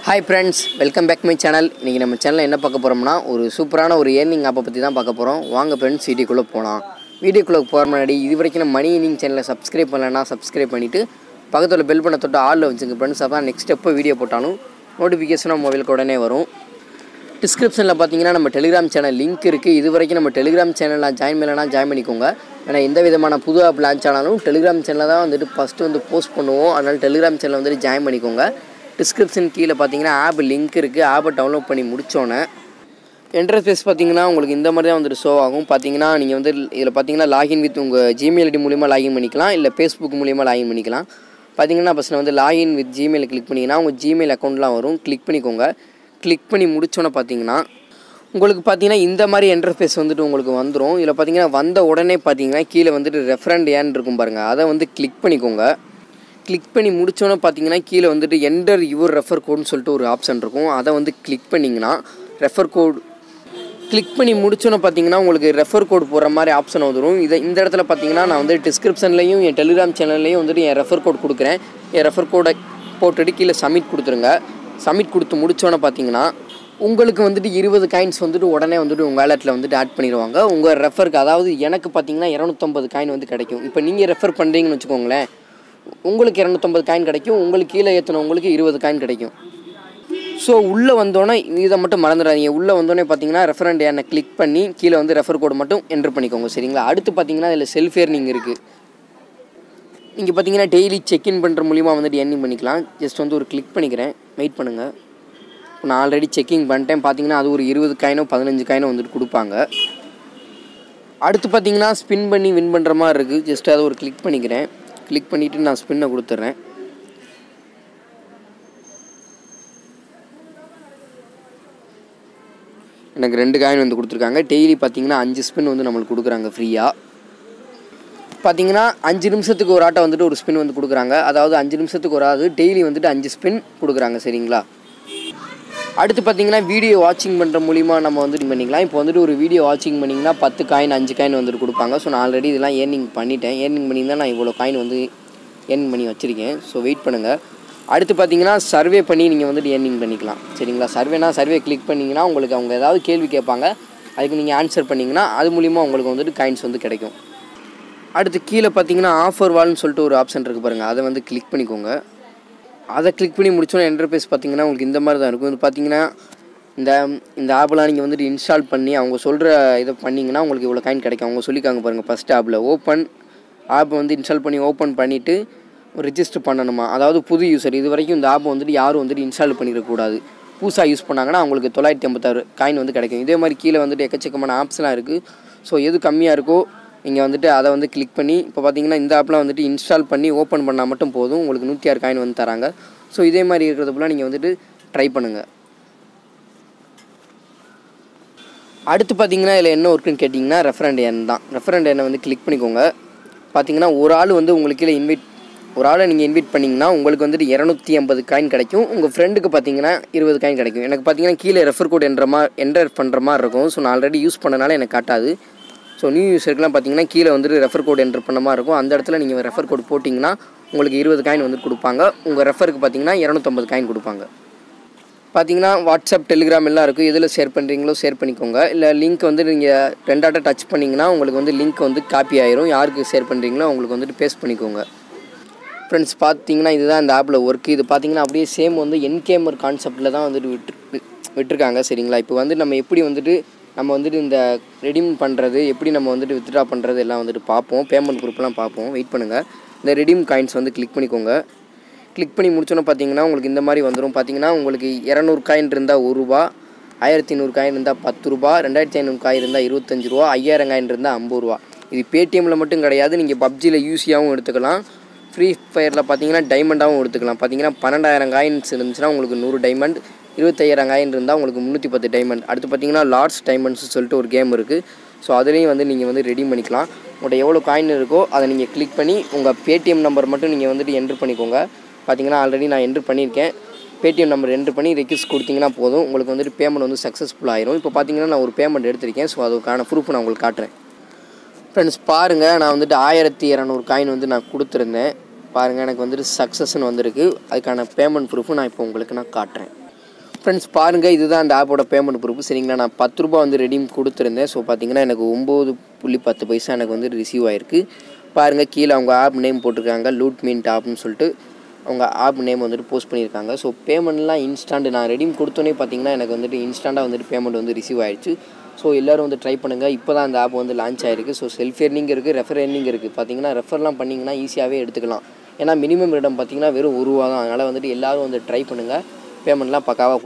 hi friends welcome back my channel இன்றைக்கி நம்ம சேனலில் என்ன பார்க்க போகிறோம்னா ஒரு சூப்பரான ஒரு ஏர்னிங் ஆப்பை பற்றி தான் பார்க்க போகிறோம் வாங்க ஃப்ரெண்ட்ஸ் வீடியோக்குள்ளே போகலாம் வீடியோக்குள்ளே போகிற முன்னாடி இது வரைக்கும் நம்ம மணி ஏர்னிங் சேனலை சப்ஸ்கிரைப் பண்ணலன்னா சப்ஸ்கிரைப் பண்ணிவிட்டு பக்கத்தில் பெல் பண்ண தொட்டு ஆளில் வச்சுங்க ஃப்ரெண்ட்ஸ் அப்போ நெக்ஸ்ட் எப்போ வீடியோ போட்டாலும் நோட்டிஃபிகேஷனாக மொபைலுக்கு உடனே வரும் டிஸ்கிரிப்ஷனில் பார்த்தீங்கன்னா நம்ம டெலிகிராம் சேனல் லிங்க் இருக்குது இது வரைக்கும் நம்ம டெலிகிராம் சேனலில் ஜாயின் பண்ணலனா ஜாயின் பண்ணிக்கோங்க ஏன்னா எந்த விதமான புது ஆப் லான்ச் ஆனாலும் டெலிகிராம் சேனலில் தான் வந்துட்டு ஃபஸ்ட்டு வந்து போஸ்ட் பண்ணுவோம் அதனால் டெலிகிராம் சேனல் வந்துட்டு ஜாயின் பண்ணிக்கோங்க டிஸ்கிரிப்ஷன் கீழே பார்த்தீங்கன்னா ஆப் லிங்க் இருக்குது ஆப்பை டவுன்லோட் பண்ணி முடித்தோன்னே இன்டர்ஃபேஸ் பார்த்தீங்கன்னா உங்களுக்கு இந்த மாதிரி தான் வந்துட்டு ஷோ ஆகும் பார்த்தீங்கன்னா நீங்கள் வந்து இதில் பார்த்தீங்கன்னா லாகின் வித் உங்கள் ஜிமெயில் ஐடி மூலிமா லாகின் பண்ணிக்கலாம் இல்லை ஃபேஸ்புக் மூலிமா லாகின் பண்ணிக்கலாம் பார்த்தீங்கன்னா ஃபஸ்ட்டில் வந்து லாகின் வித் ஜிமெயில் கிளிக் பண்ணிங்கன்னா உங்கள் ஜிமெயில் அக்கௌண்ட்லாம் வரும் கிளிக் பண்ணிக்கோங்க கிளிக் பண்ணி முடிச்சோன்னே பார்த்தீங்கன்னா உங்களுக்கு பார்த்தீங்கன்னா இந்த மாதிரி இன்டர்ஃபேஸ் வந்துட்டு உங்களுக்கு வந்துடும் இதில் பார்த்தீங்கன்னா வந்த உடனே பார்த்தீங்கன்னா கீழே வந்துட்டு ரெஃபரண்ட் ஏன் இருக்கும் பாருங்கள் அதை வந்து கிளிக் பண்ணிக்கோங்க கிளிக் பண்ணி முடிச்சோன்னே பார்த்தீங்கன்னா கீழே வந்துட்டு என்டர் யுவர் ரெஃபர் கோட்னு சொல்லிட்டு ஒரு ஆப்ஷன் இருக்கும் அதை வந்து கிளிக் பண்ணிங்கன்னா ரெஃபர் கோட் கிளிக் பண்ணி முடிச்சோன்னே பார்த்தீங்கன்னா உங்களுக்கு ரெஃபர் கோட் போடுற மாதிரி ஆப்ஷன் வந்துடும் இதை இந்த இடத்துல பார்த்தீங்கன்னா நான் வந்து டிஸ்கிரிப்ஷன்லையும் என் டெலிகிராம் சேனல்லையும் வந்துட்டு என் ரெஃபர் கோட் கொடுக்குறேன் என் ரெஃபர் கோடை போட்டுட்டு கீழே சப்மிட் கொடுத்துருங்க சப்மிட் கொடுத்து முடிச்சோன்னே பார்த்தீங்கன்னா உங்களுக்கு வந்துட்டு இருபது காயின்ஸ் வந்துட்டு உடனே வந்துட்டு உங்கள் வேலெட்டில் வந்துட்டு ஆட் பண்ணிடுவாங்க உங்கள் ரெஃபருக்கு அதாவது எனக்கு பார்த்தீங்கன்னா இரநூத்தம்பது காயின் வந்து கிடைக்கும் இப்போ நீங்கள் ரெஃபர் பண்ணுறீங்கன்னு வச்சுக்கோங்களேன் உங்களுக்கு இரநூத்தம்பது காயின் கிடைக்கும் உங்களுக்கு கீழே ஏற்றினவங்களுக்கு இருபது காயின் கிடைக்கும் ஸோ உள்ளே வந்தோடனே இதை மட்டும் மறந்துடாதீங்க உள்ளே வந்தோடனே பார்த்தீங்கன்னா ரெஃபரண்ட் என்னை கிளிக் பண்ணி கீழே வந்து ரெஃபர் கோடு மட்டும் என்ட்ரு பண்ணிக்கோங்க சரிங்களா அடுத்து பார்த்தீங்கன்னா இதில் செல்ஃப் ஏர்னிங் இருக்குது நீங்கள் பார்த்தீங்கன்னா டெய்லி செக்இன் பண்ணுற மூலிமா வந்துட்டு எர்னிங் பண்ணிக்கலாம் ஜஸ்ட் வந்து ஒரு கிளிக் பண்ணிக்கிறேன் வெயிட் பண்ணுங்கள் இப்போ நான் ஆல்ரெடி செக்கிங் பண்ணிட்டேன் பார்த்தீங்கன்னா அது ஒரு இருபது காயினோ பதினஞ்சு காயினோ வந்துட்டு கொடுப்பாங்க அடுத்து பார்த்தீங்கன்னா ஸ்பின் பண்ணி வின் பண்ணுற மாதிரி இருக்குது ஜஸ்ட் அதை ஒரு கிளிக் பண்ணிக்கிறேன் கிளிக் பண்ணிவிட்டு நான் ஸ்பின்னை கொடுத்துட்றேன் எனக்கு ரெண்டு காயின் வந்து கொடுத்துருக்காங்க டெய்லி பார்த்தீங்கன்னா அஞ்சு ஸ்பின் வந்து நம்மளுக்கு கொடுக்குறாங்க ஃப்ரீயாக பார்த்தீங்கன்னா அஞ்சு நிமிஷத்துக்கு ஒரு ஆட்டை வந்துட்டு ஒரு ஸ்பின் வந்து கொடுக்குறாங்க அதாவது அஞ்சு நிமிஷத்துக்கு ஒரு ஆகுது டெய்லி வந்துட்டு அஞ்சு ஸ்பின் கொடுக்குறாங்க சரிங்களா அடுத்து பார்த்தீங்கன்னா வீடியோ வாட்சிங் பண்ணுற மூலிமா நம்ம வந்துட்டு பண்ணிக்கலாம் இப்போ வந்துட்டு ஒரு வீடியோ வாட்சிங் பண்ணிங்கன்னா பத்து காயின் அஞ்சு காயின் வந்துட்டு கொடுப்பாங்க ஸோ நான் ஆல்ரெடி இதெல்லாம் ஏர்னிங் பண்ணிட்டேன் ஏர்னிங் பண்ணி தான் நான் இவ்வளோ காயின் வந்து ஏர்னிங் பண்ணி வச்சுருக்கேன் ஸோ வெயிட் பண்ணுங்கள் அடுத்து பார்த்தீங்கன்னா சர்வே பண்ணி நீங்கள் வந்துட்டு ஏர்னிங் பண்ணிக்கலாம் சரிங்களா சர்வேனா சர்வே கிளிக் பண்ணிங்கன்னா உங்களுக்கு அவங்க ஏதாவது கேள்வி கேட்பாங்க அதுக்கு நீங்கள் ஆன்சர் பண்ணிங்கன்னா அது மூலிமா உங்களுக்கு வந்துட்டு காயின்ஸ் வந்து கிடைக்கும் அடுத்து கீழே பார்த்தீங்கன்னா ஆஃபர் வால்னு சொல்லிட்டு ஒரு ஆப்ஷன் இருக்குது பாருங்கள் அதை வந்து கிளிக் பண்ணிக்கோங்க அதை கிளிக் பண்ணி முடிச்சோன்னா என்டர்பேஸ் பார்த்தீங்கன்னா உங்களுக்கு இந்த மாதிரி தான் இருக்கும் இது பார்த்தீங்கன்னா இந்த இந்த ஆப்பெலாம் நீங்கள் வந்துட்டு இன்ஸ்டால் பண்ணி அவங்க சொல்கிற இதை பண்ணிங்கன்னா உங்களுக்கு இவ்வளோ காயின் கிடைக்கும் அவங்க சொல்லிக்காங்க பாருங்கள் ஃபஸ்ட் ஆப்பில் ஓப்பன் ஆப் வந்து இன்ஸ்டால் பண்ணி ஓப்பன் பண்ணிவிட்டு ரிஜிஸ்டர் பண்ணணுமா அதாவது புது யூசர் இது வரைக்கும் இந்த ஆப் வந்துட்டு யாரும் வந்துட்டு இன்ஸ்டால் பண்ணிடக்கூடாது புதுசாக யூஸ் பண்ணாங்கன்னா அவங்களுக்கு தொள்ளாயிரத்தி ஐம்பத்தாறு காயின் வந்து கிடைக்கும் இதே மாதிரி கீழே வந்துட்டு எக்கச்சக்கமான ஆப்ஸ்லாம் இருக்குது ஸோ எது கம்மியாக இருக்கோ நீங்கள் வந்துட்டு அதை வந்து கிளிக் பண்ணி இப்போ பார்த்தீங்கன்னா இந்த ஆப்லாம் வந்துட்டு இன்ஸ்டால் பண்ணி ஓப்பன் பண்ணால் மட்டும் போதும் உங்களுக்கு நூற்றி ஆறு காயின் வந்து தராங்க ஸோ இதே மாதிரி இருக்கிறது போல் நீங்கள் வந்துட்டு ட்ரை பண்ணுங்கள் அடுத்து பார்த்தீங்கன்னா இதில் என்ன ஒர்க்குன்னு கேட்டிங்கன்னா ரெஃபரண்ட் எண் தான் ரெஃபரண்ட் எண்ணை வந்து கிளிக் பண்ணிக்கோங்க பார்த்தீங்கன்னா ஒரு ஆள் வந்து உங்களுக்கு கீழே இன்வைட் ஒரு ஆளை நீங்கள் இன்வைட் பண்ணிங்கன்னா உங்களுக்கு வந்துட்டு இரநூத்தி ஐம்பது காயின் கிடைக்கும் உங்கள் ஃப்ரெண்டுக்கு பார்த்தீங்கன்னா இருபது காயின் கிடைக்கும் எனக்கு பார்த்தீங்கன்னா கீழே ரெஃபர் கோட் என்ற மாதிரி என்டர் பண்ணுற மாதிரி இருக்கும் ஸோ நான் ஆல்ரெடி யூஸ் பண்ணனால எனக்கு காட்டாது ஸோ நியூ யூஸருக்குலாம் பார்த்தீங்கன்னா கீழே வந்துட்டு ரெஃபர் கோட் என்டர் பண்ண மாதிரி இருக்கும் அந்த இடத்துல நீங்கள் ரெஃபர் கோட் போட்டிங்கன்னா உங்களுக்கு இருபது காயின் வந்து கொடுப்பாங்க உங்கள் ரெஃபருக்கு பார்த்தீங்கன்னா இரநூத்தம்பது காயின் கொடுப்பாங்க பார்த்தீங்கன்னா வாட்ஸ்அப் டெலிகிராம் எல்லாம் இருக்குது எதில் ஷேர் பண்ணுறீங்களோ ஷேர் பண்ணிக்கோங்க இல்லை லிங்க் வந்து நீங்கள் ரெண்டாட்ட டச் பண்ணிங்கன்னா உங்களுக்கு வந்து லிங்க் வந்து காப்பி ஆயிரும் யாருக்கு ஷேர் பண்ணுறீங்களோ உங்களுக்கு வந்துட்டு பேஸ்ட் பண்ணிக்கோங்க ஃப்ரெண்ட்ஸ் பார்த்தீங்கன்னா இதுதான் இந்த ஆப்பில் ஒர்க்கு இது பார்த்தீங்கன்னா அப்படியே சேம் வந்து என்கேமர் கான்செப்டில் தான் வந்துட்டு விட்டு விட்டுருக்காங்க சரிங்களா இப்போ வந்து நம்ம எப்படி வந்துட்டு நம்ம வந்துட்டு இந்த ரெடீம் பண்ணுறது எப்படி நம்ம வந்துட்டு வித்ட்ரா பண்ணுறது எல்லாம் வந்துட்டு பார்ப்போம் பேமெண்ட் குரூப்லாம் பார்ப்போம் வெயிட் பண்ணுங்கள் இந்த ரெடீம் காயின்ஸ் வந்து கிளிக் பண்ணிக்கோங்க கிளிக் பண்ணி முடிச்சோன்னே பார்த்தீங்கன்னா உங்களுக்கு இந்த மாதிரி வந்துடும் பார்த்தீங்கன்னா உங்களுக்கு இரநூறு காயின் இருந்தால் ஒரு ரூபா ஆயிரத்தி நூறு காயின் இருந்தால் பத்து ரூபா ரெண்டாயிரத்தி ஐநூறு காயின் இருந்தால் இருபத்தஞ்சி ரூபா ஐயாயிரம் காயின் இருந்தால் ஐம்பது ரூபா இது பேடிஎம்மில் மட்டும் கிடையாது நீங்கள் பப்ஜியில் யூஸியாகவும் எடுத்துக்கலாம் ஃப்ரீ ஃபயரில் பார்த்தீங்கன்னா டைமண்டாகவும் எடுத்துக்கலாம் பார்த்தீங்கன்னா பன்னெண்டாயிரம் காயின்ஸ் இருந்துச்சுன்னா உங்களுக்கு நூறு டைமண்ட் இருபத்தையாயிரம் காயின் இருந்தால் உங்களுக்கு முந்நூற்றி பத்து டைமண்ட் அடுத்து பார்த்தீங்கன்னா லார்ட்ஸ் டைமண்ட்ஸ் சொல்லிட்டு ஒரு கேம் இருக்குது ஸோ அதுலேயும் வந்து நீங்கள் வந்து ரெடி பண்ணிக்கலாம் உங்கள்கிட்ட எவ்வளோ காயின் இருக்கோ அதை நீங்கள் கிளிக் பண்ணி உங்கள் பேடிஎம் நம்பர் மட்டும் நீங்கள் வந்துட்டு என்ட்ரு பண்ணிக்கோங்க பார்த்தீங்கன்னா ஆல்ரெடி நான் என்ட்ரு பண்ணியிருக்கேன் பேடிஎம் நம்பர் என்ட்ரு பண்ணி ரெக்யூஸ் கொடுத்தீங்கன்னா போதும் உங்களுக்கு வந்துட்டு பேமெண்ட் வந்து சக்ஸஸ்ஃபுல் ஆயிரும் இப்போ பார்த்தீங்கன்னா நான் ஒரு பேமெண்ட் எடுத்திருக்கேன் ஸோ அதுக்கான ப்ரூஃப் நான் உங்களுக்கு காட்டுறேன் ஃப்ரெண்ட்ஸ் பாருங்கள் நான் வந்துட்டு ஆயிரத்தி இரநூறு காயின் வந்து நான் கொடுத்துருந்தேன் பாருங்கள் எனக்கு வந்துட்டு சக்ஸஸ்ன்னு வந்திருக்கு அதுக்கான பேமெண்ட் ப்ரூஃபும் நான் இப்போ உங்களுக்கு நான் காட்டுறேன் ஃப்ரெண்ட்ஸ் பாருங்கள் இதுதான் அந்த ஆப்போட பேமெண்ட் ப்ரூஃப் சரிங்களா நான் பத்து ரூபா வந்து ரெடீம் கொடுத்துருந்தேன் ஸோ பார்த்தீங்கன்னா எனக்கு ஒம்பது புள்ளி பத்து பைசா எனக்கு வந்து ரிசீவ் ஆயிருக்கு பாருங்கள் கீழே அவங்க ஆப் நேம் போட்டிருக்காங்க லூட் மீன்ட் ஆப்னு சொல்லிட்டு அவங்க ஆப் நேம் வந்துட்டு போஸ்ட் பண்ணியிருக்காங்க ஸோ பேமெண்ட்லாம் இன்ஸ்டன்ட் நான் ரெடீம் கொடுத்தோன்னே பார்த்தீங்கன்னா எனக்கு வந்துட்டு இன்ஸ்டண்ட்டாக வந்துட்டு பேமெண்ட் வந்து ரிசீவ் ஆயிடுச்சு ஸோ எல்லோரும் வந்து ட்ரை பண்ணுங்கள் இப்போ தான் அந்த ஆப் வந்து லான்ச் ஆயிருக்கு ஸோ செல்ஃப் எர்னிங் இருக்குது ரெஃபர் எர்னிங் இருக்குது பார்த்தீங்கன்னா ரெஃபர்லாம் பண்ணிங்கன்னா ஈஸியாகவே எடுத்துக்கலாம் ஏன்னா மினிமம் இடம் பார்த்தீங்கன்னா வெறும் ஒரு ரூபா தான் அதனால் வந்துட்டு எல்லோரும் வந்து ட்ரை பண்ணுங்கள் பேமெண்ட்லாம் பக்காவாக